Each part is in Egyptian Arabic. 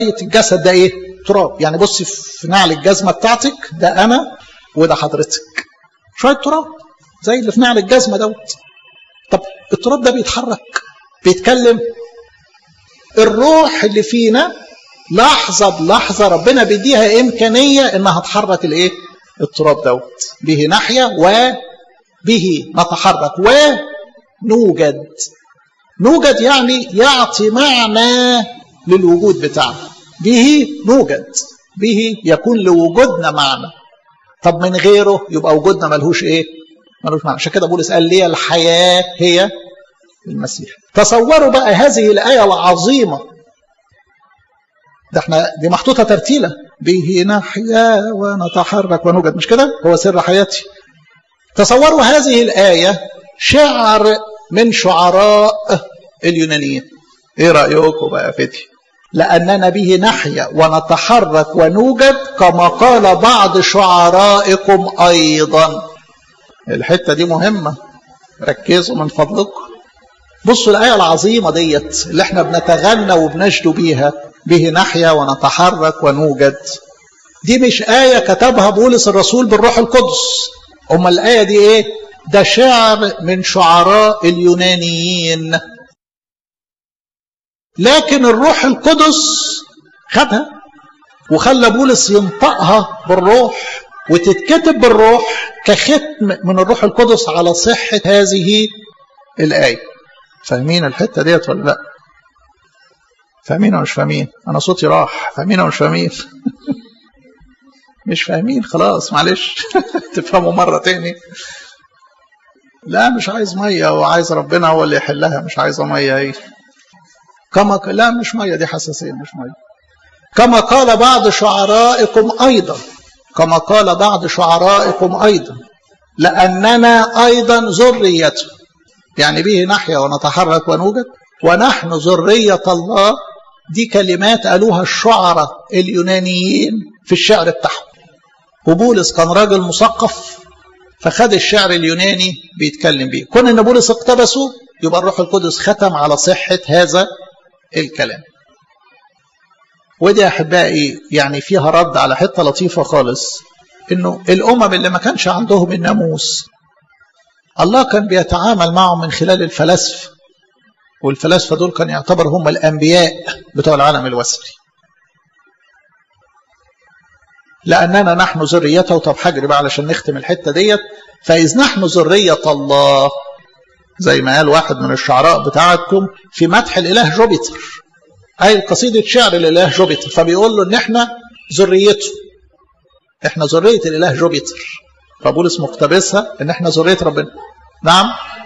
الجسد ده ايه تراب يعني بصي في نعل الجزمه بتاعتك ده انا وده حضرتك شويه تراب زي اللي في نعل الجزمه دوت طب التراب ده بيتحرك بيتكلم الروح اللي فينا لحظه بلحظه ربنا بيديها امكانيه انها تحرك الايه التراب دوت به نحيا وبه نتحرك ونوجد نوجد يعني يعطي معنى للوجود بتاعنا به نوجد به يكون لوجودنا معنى طب من غيره يبقى وجودنا ملهوش ايه ملهوش معنى عشان كده بولس قال لي الحياة هي المسيح تصوروا بقى هذه الآية العظيمة ده احنا دي محطوطة ترتيلة به نحيا ونتحرك ونوجد مش كده هو سر حياتي تصوروا هذه الآية شعر من شعراء اليونانيين ايه رأيكم بقى فتي لأننا به نحيا ونتحرك ونوجد كما قال بعض شعرائكم أيضا الحتة دي مهمة ركزوا من فضلكم بصوا الآية العظيمة ديت اللي احنا بنتغنى وبنجدوا بيها به نحيا ونتحرك ونوجد دي مش آية كتبها بولس الرسول بالروح القدس أما الآية دي إيه ده شعر من شعراء اليونانيين لكن الروح القدس خدها وخلى بولس ينطقها بالروح وتتكتب بالروح كختم من الروح القدس على صحة هذه الآية فاهمين الحتة ديت ولا لا فاهمين ولا مش فاهمين أنا صوتي راح فاهمين ولا مش فاهمين مش فاهمين خلاص معلش تفهموا مرة تاني لا مش عايز مية وعايز ربنا هو اللي يحلها مش عايزة مية هي كما لا مش مية دي حساسية مش مية كما قال بعض شعرائكم أيضا كما قال بعض شعرائكم أيضا لأننا أيضا ذريته يعني به نحيا ونتحرك ونوجد ونحن ذرية الله دي كلمات قالوها الشعراء اليونانيين في الشعر بتاعهم وبولس كان راجل مثقف فخد الشعر اليوناني بيتكلم بيه كون ان بولس اقتبسه يبقى الروح القدس ختم على صحة هذا الكلام ودي احبائي يعني فيها رد على حته لطيفه خالص انه الامم اللي ما كانش عندهم الناموس الله كان بيتعامل معهم من خلال الفلاسفه والفلاسفه دول كان يعتبر هم الانبياء بتوع العالم الوثني لاننا نحن ذريته طب حجري بقى علشان نختم الحته ديت فاذ نحن ذريه الله زي ما قال واحد من الشعراء بتاعتكم في مدح الاله جوبيتر اي قصيده شعر الاله جوبيتر فبيقول له ان احنا ذريته احنا ذريه الاله جوبيتر فبولس مقتبسها ان احنا ذريه ربنا نعم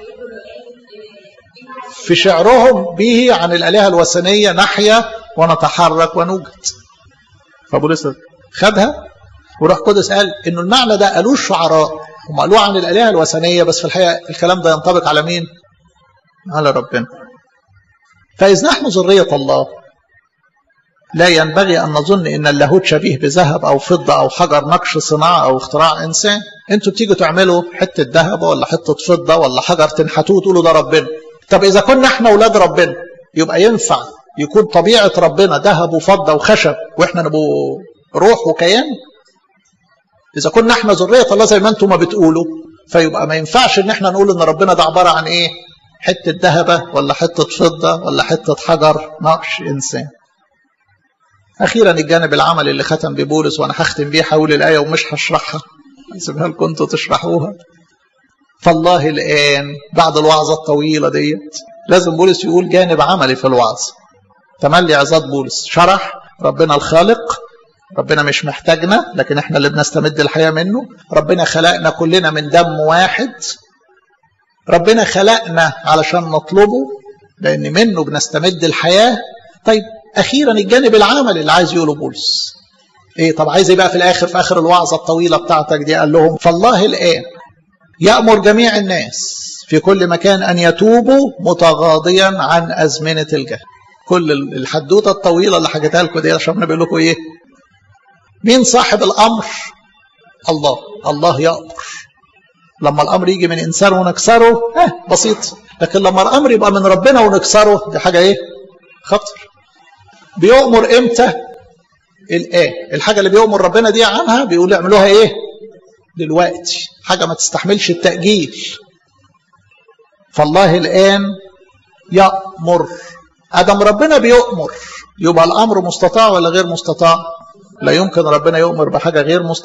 في شعرهم به عن الالهه الوثنيه نحيا ونتحرك ونوجد فبولس خدها وروح قدس قال انه المعنى ده قالوه الشعراء هم قالوه عن الالهه الوثنيه بس في الحقيقه الكلام ده ينطبق على مين؟ على ربنا فإذ نحن ذرية الله لا ينبغي أن نظن أن اللاهوت شبيه بذهب أو فضة أو حجر نقش صناعة أو اختراع إنسان أنتوا بتيجوا تعملوا حتة ذهب ولا حتة فضة ولا حجر تنحتوه وتقولوا ده ربنا طب إذا كنا احنا أولاد ربنا يبقى ينفع يكون طبيعة ربنا ذهب وفضة وخشب وإحنا نبقوا روح وكيان إذا كنا احنا ذرية الله زي ما أنتم ما بتقولوا فيبقى ما ينفعش إن احنا نقول إن ربنا ده عبارة عن إيه؟ حتة ذهبة ولا حتة فضة ولا حتة حجر نقش إنسان أخيرا الجانب العملي اللي ختم ببولس وأنا هختم بيه حول الآية ومش هشرحها هسيبها لكم انتوا تشرحوها فالله الآن بعد الوعظة الطويلة ديت لازم بولس يقول جانب عملي في الوعظ تملي عظات بولس شرح ربنا الخالق ربنا مش محتاجنا لكن احنا اللي بنستمد الحياة منه ربنا خلقنا كلنا من دم واحد ربنا خلقنا علشان نطلبه لأن منه بنستمد الحياة طيب أخيرا الجانب العملي اللي عايز يقوله بولس إيه طب عايز إيه بقى في الآخر في آخر الوعظة الطويلة بتاعتك دي قال لهم فالله الآن يأمر جميع الناس في كل مكان أن يتوبوا متغاضيا عن أزمنة الجهل كل الحدوتة الطويلة اللي حكيتها لكم دي عشان بقول لكم إيه مين صاحب الأمر الله الله يأمر لما الامر يجي من انسان ونكسره اه بسيط لكن لما الامر يبقى من ربنا ونكسره دي حاجه ايه خطر بيؤمر امتى الآن الحاجة اللي بيؤمر ربنا دي عنها بيقول اعملوها ايه دلوقتي حاجة ما تستحملش التأجيل فالله الآن يأمر أدم ربنا بيؤمر يبقى الأمر مستطاع ولا غير مستطاع لا يمكن ربنا يؤمر بحاجة غير مستطاع